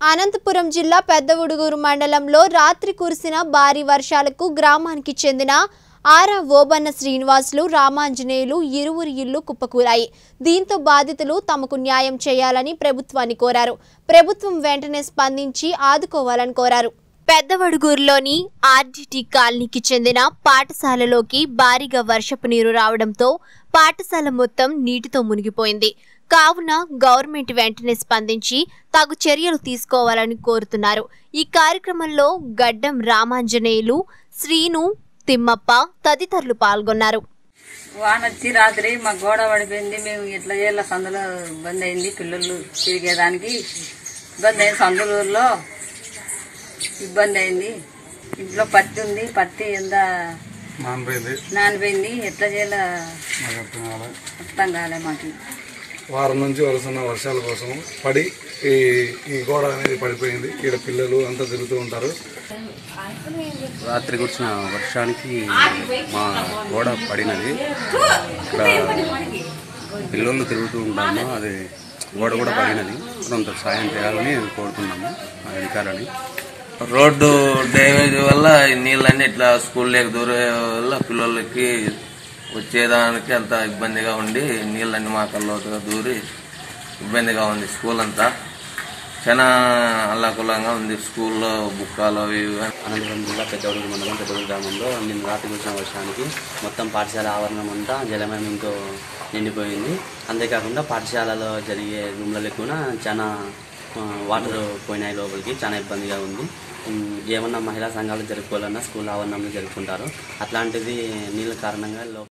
అనంతపురం జిల్లా పెద్దవుడుగూరు మండలంలో రాత్రి కురిసిన భారీ వర్షాలకు గ్రామానికి చెందిన ఆరా ఓబన్న శ్రీనివాసులు రామాంజనేయులు ఇరువురి ఇల్లు కుప్పకూలాయి దీంతో బాధితులు తమకు న్యాయం చేయాలని ప్రభుత్వాన్ని కోరారు ప్రభుత్వం వెంటనే స్పందించి ఆదుకోవాలని కోరారు పెద్దవడుగూరులోని ఆర్డిటి కాలనీకి చెందిన పాఠశాలలోకి భారీగా వర్షపు నీరు రావడంతో పాఠశాల మొత్తం నీటితో మునిగిపోయింది కావున గవర్నమెంట్ వెంటనే స్పందించి తగు చర్యలు తీసుకోవాలని కోరుతున్నారు ఈ కార్యక్రమంలో గడ్డం రామాంజనేయులు శ్రీను తిమ్మప్ప తదితరులు పాల్గొన్నారు వాన వచ్చి రాత్రి మా గోడ పడిపోయింది మేము ఇట్లా చేయాల సందులో ఇబ్బంది అయింది పిల్లలు తిరిగేదానికి ఇబ్బంది అయింది సందులూరులో ఇబ్బంది అయింది ఇంట్లో పత్తి ఉంది పత్తి ఎంత నానిపోయింది నానిపోయింది ఎట్లా చేయాల మాకు అర్థం కాలే అర్థం కాలే మాకు వారం నుంచి వరుసన్న వర్షాల కోసం పడి ఈ ఈ గోడ అనేది పడిపోయింది ఇక్కడ పిల్లలు అంతా తిరుగుతూ ఉంటారు రాత్రి కురిసిన వర్షానికి మా గోడ పడినది ఇక్కడ పిల్లలు తిరుగుతూ ఉంటాము అది గోడ కూడా పడినది కొంత సాయం చేయాలని కోరుతున్నాము మా అధికారులని రోడ్డు డ్యామేజ్ వల్ల ఈ నీళ్ళన్నీ ఇట్లా స్కూల్ లేక దూరే వల్ల పిల్లలకి వచ్చేదానికి అంత ఇబ్బందిగా ఉండి నీళ్ళన్నీ మా కల్లోతుగా దూరి ఇబ్బందిగా ఉంది స్కూల్ అంతా చాలా అల్లాకుల్లంగా ఉంది స్కూల్లో బుక్కాలు అవి ఇవి అనంతపురం జిల్లా పెద్దవడుగు మండలం పెద్దవడుగు గ్రామంలో నిన్న రాత్రి కురిసిన వర్షానికి మొత్తం పాఠశాల ఆవరణం అంతా జలమయంతో నిండిపోయింది అంతేకాకుండా పాఠశాలలో జరిగే రూమ్లలో కూడా చాలా ఆ, వాటర్ పోయినాయి లోపలికి చాలా ఇబ్బందిగా ఉంది ఉమ్, ఏమన్నా మహిళా సంఘాలు జరుపుకోవాలన్నా స్కూల్ ఆవరణంలో జరుపుకుంటారు అట్లాంటిది నీళ్ళ కారణంగా లో